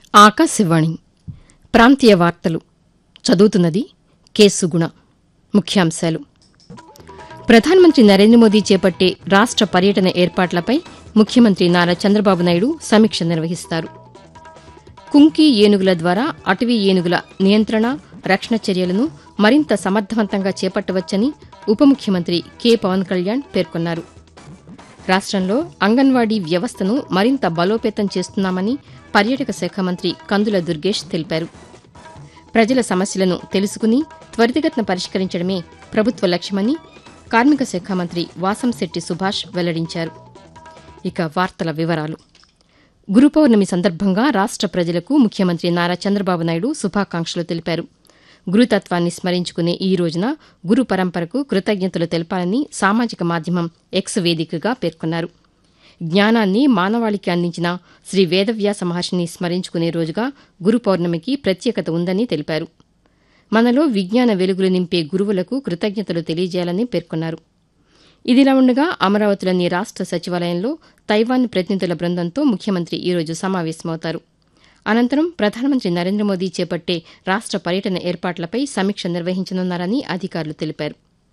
ఆకాశవాణి ప్రాంతీయ వార్తలు చదువుతున్నది కె సుగుణ ముఖ్యాంశాలు ప్రధానమంత్రి నరేంద్ర మోదీ చేపట్టే రాష్ట పర్యటన ఏర్పాట్లపై ముఖ్యమంత్రి నారా చంద్రబాబు నాయుడు సమీక్ష నిర్వహిస్తారు కుంకి ఏనుగుల ద్వారా అటవీ ఏనుగుల నియంత్రణ రక్షణ చర్యలను మరింత సమర్థవంతంగా చేపట్టవచ్చని ఉప ముఖ్యమంత్రి కె పవన్ కళ్యాణ్ పేర్కొన్నారు రాష్ట్రంలో అంగన్వాడీ వ్యవస్థను మరింత బలోపేతం చేస్తున్నామని పర్యాటక శాఖ మంత్రి కందుల దుర్గేష్ తెలిపారు ప్రజల సమస్యలను తెలుసుకుని త్వరితగతిన పరిష్కరించడమే ప్రభుత్వ లక్ష్యమని కార్మిక శాఖ మంత్రి వాసంశెట్టి సుభాష్ వెల్లడించారు ఇక వార్తల వివరాలు గురు పౌర్ణమి సందర్భంగా రాష్ట ప్రజలకు ముఖ్యమంత్రి నారా చంద్రబాబు నాయుడు శుభాకాంక్షలు తెలిపారు గురుతత్వాన్ని స్మరించుకునే ఈ రోజున గురు పరంపరకు కృతజ్ఞతలు తెలపాలని సామాజిక మాధ్యమం ఎక్స్ వేదికగా పేర్కొన్నారు జ్ఞానాన్ని మానవాళికి అందించిన శ్రీ వేదవ్యాస మహర్షిని స్మరించుకునే రోజుగా గురు పౌర్ణమికి ప్రత్యేకత ఉందని తెలిపారు మనలో విజ్ఞాన వెలుగులు నింపే గురువులకు కృతజ్ఞతలు తెలియజేయాలని పేర్కొన్నారు ఇదిలా ఉండగా అమరావతిలోని రాష్ట సచివాలయంలో తైవాన్ ప్రతినిధుల బృందంతో ముఖ్యమంత్రి ఈరోజు సమావేశమవుతారు అనంతరం ప్రధానమంత్రి నరేంద్ర మోదీ చేపట్టే రాష్ట పర్యటన ఏర్పాట్లపై సమీక్ష నిర్వహించనున్నారని అధికారులు తెలిపారు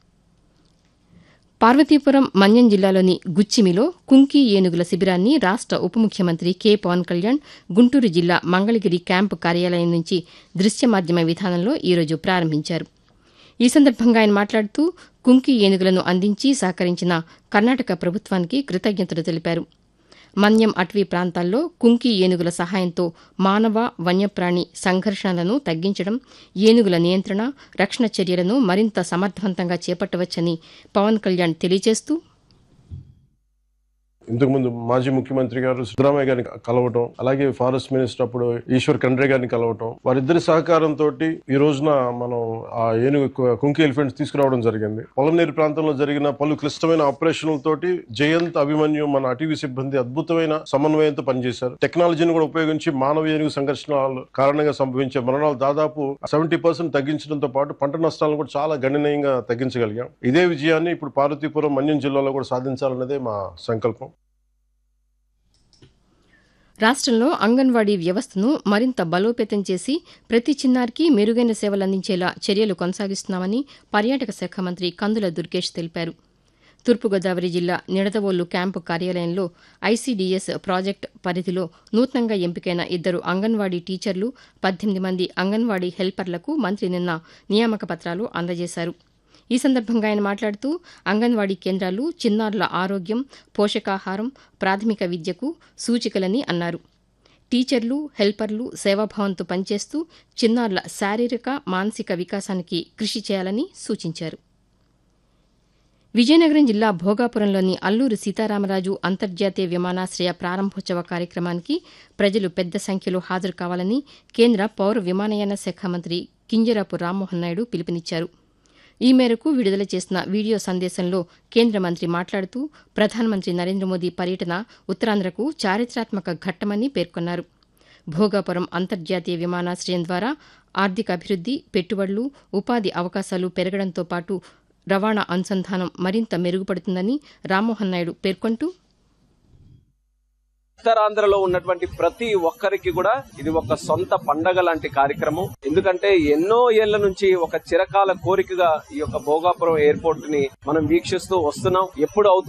పార్వతీపురం మన్యం జిల్లాలోని గుచ్చిమిలో కుంకి ఏనుగుల శిబిరాన్ని రాష్ట ఉప ముఖ్యమంత్రి కె పవన్ కళ్యాణ్ గుంటూరు జిల్లా మంగళగిరి క్యాంపు కార్యాలయం నుంచి దృశ్య మాధ్యమ విధానంలో ఈరోజు ప్రారంభించారు ఈ సందర్భంగా ఆయన మాట్లాడుతూ కుంకి ఏనుగులను అందించి సహకరించిన కర్ణాటక ప్రభుత్వానికి కృతజ్ఞతలు తెలిపారు మన్యం అటవీ ప్రాంతాల్లో కుంకి ఏనుగుల సహాయంతో మానవ వన్యప్రాణి సంఘర్షణలను తగ్గించడం ఏనుగుల నియంత్రణ రక్షణ చర్యలను మరింత సమర్థవంతంగా చేపట్టవచ్చని పవన్ కళ్యాణ్ తెలియజేస్తూ ఇంతకు ముందు మాజీ ముఖ్యమంత్రి గారు సిద్దరామయ్య గారిని కలవటం అలాగే ఫారెస్ట్ మినిస్టర్ అప్పుడు ఈశ్వర్ ఖండ్రే గారిని కలవటం వారిద్దరి సహకారంతో ఈ రోజున మనం ఆ ఏనుగు కు- కుంకి ఎలిఫెంట్స్ తీసుకురావడం జరిగింది పొలంనేరు ప్రాంతంలో జరిగిన పలు క్లిష్టమైన ఆపరేషన్లతోటి జయంత్ అభిమన్యు మన అటవీ సిబ్బంది అద్భుతమైన సమన్వయంతో పనిచేశారు టెక్నాలజీని కూడా ఉపయోగించి మానవ ఏనుగు సంఘర్షణల కారణంగా సంభవించే మరణాలు దాదాపు సెవెంటీ పర్సెంట్ తగ్గించడంతో పాటు పంట నష్టాలను కూడా చాలా గణనీయంగా తగ్గించగలిగాం ఇదే విజయాన్ని ఇప్పుడు పార్వతీపురం మన్యం జిల్లాలో కూడా సాధించాలన్నదే మా సంకల్పం రాష్ట్రంలో అంగన్వాడీ వ్యవస్థను మరింత బలోపేతం చేసి ప్రతి చిన్నారికి మెరుగైన సేవలు అందించేలా చర్యలు కొనసాగిస్తున్నామని పర్యాటక శాఖ మంత్రి కందుల దుర్గేష్ తెలిపారు తూర్పుగోదావరి జిల్లా నిడదవోలు క్యాంపు కార్యాలయంలో ఐసీడీఎస్ ప్రాజెక్టు పరిధిలో నూతనంగా ఎంపికైన ఇద్దరు అంగన్వాడీ టీచర్లు పద్దెనిమిది మంది అంగన్వాడీ హెల్పర్లకు మంత్రి నిన్న నియామక పత్రాలు అందజేశారు ఈ సందర్భంగా ఆయన మాట్లాడుతూ అంగన్వాడీ కేంద్రాలు చిన్నారుల ఆరోగ్యం పోషకాహారం ప్రాథమిక విద్యకు సూచికలని అన్నారు టీచర్లు హెల్పర్లు సేవాభావంతో పనిచేస్తూ చిన్నారుల శారీరక మానసిక వికాసానికి కృషి చేయాలని సూచించారు విజయనగరం జిల్లా భోగాపురంలోని అల్లూరి సీతారామరాజు అంతర్జాతీయ విమానాశ్రయ ప్రారంభోత్సవ కార్యక్రమానికి ప్రజలు పెద్ద సంఖ్యలో హాజరు కావాలని కేంద్ర పౌర విమానయాన శాఖ మంత్రి కింజరాపు రామ్మోహన్ నాయుడు పిలుపునిచ్చారు ఈ మేరకు విడుదల చేసిన వీడియో సందేశంలో కేంద్ర మంత్రి మాట్లాడుతూ ప్రధానమంత్రి నరేంద్ర మోదీ పర్యటన ఉత్తరాంధ్రకు చారిత్రాత్మక ఘట్టమని పేర్కొన్నారు భోగాపురం అంతర్జాతీయ విమానాశ్రయం ద్వారా ఆర్థిక అభివృద్ది పెట్టుబడులు ఉపాధి అవకాశాలు పెరగడంతో పాటు రవాణా అనుసంధానం మరింత మెరుగుపడుతుందని రామ్మోహన్ నాయుడు పేర్కొంటూ ఉత్తరాంధ్రలో ఉన్నటువంటి ప్రతి ఒక్కరికి కూడా ఇది ఒక సొంత పండగ లాంటి కార్యక్రమం ఎందుకంటే ఎన్నో ఏళ్ల నుంచి ఒక చిరకాల కోరికగా ఈ యొక్క భోగాపురం ఎయిర్పోర్ట్ ని మనం వీక్షిస్తూ వస్తున్నాం ఎప్పుడు అవుతుంది